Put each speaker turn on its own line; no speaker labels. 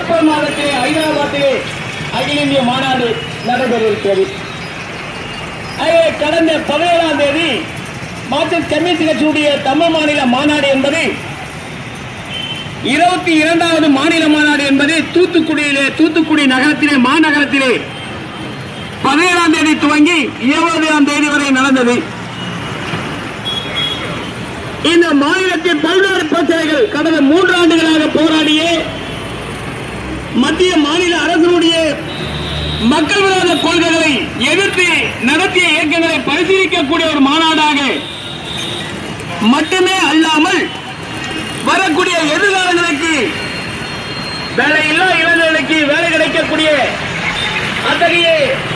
April மாதத்திலே ஹைதராபாத்திலே அகில இந்திய மாநாடு நடைபெற இருக்கிறது ஆகவே கடந்த பதினேழாம் தேதி மார்க்சிஸ்ட் கம்யூனிஸ்ட் கட்சியுடைய தமிழ் மாநில மாநாடு என்பது இருபத்தி இரண்டாவது மாநில மாநாடு என்பது தூத்துக்குடியிலே தூத்துக்குடி நகரத்திலே மாநகரத்திலே பதினேழாம் தேதி துவங்கி இருபதாம் தேதி வரை நடந்தது இந்த மாநிலத்தின் பல்வேறு பிரச்சனைகள் கடந்த மூன்று ஆண்டுகளாக போராடிய மத்திய மாநில அரசுடைய மக்கள் விரோத கொள்கைகளை எதிர்த்து நடத்திய இயக்கங்களை பரிசீலிக்கக்கூடிய ஒரு மாநாடாக மட்டுமே அல்லாமல் வரக்கூடிய எதிர்காலங்களுக்கு வேலையில்லா இளைஞர்களுக்கு வேலை கிடைக்கக்கூடிய அத்தகைய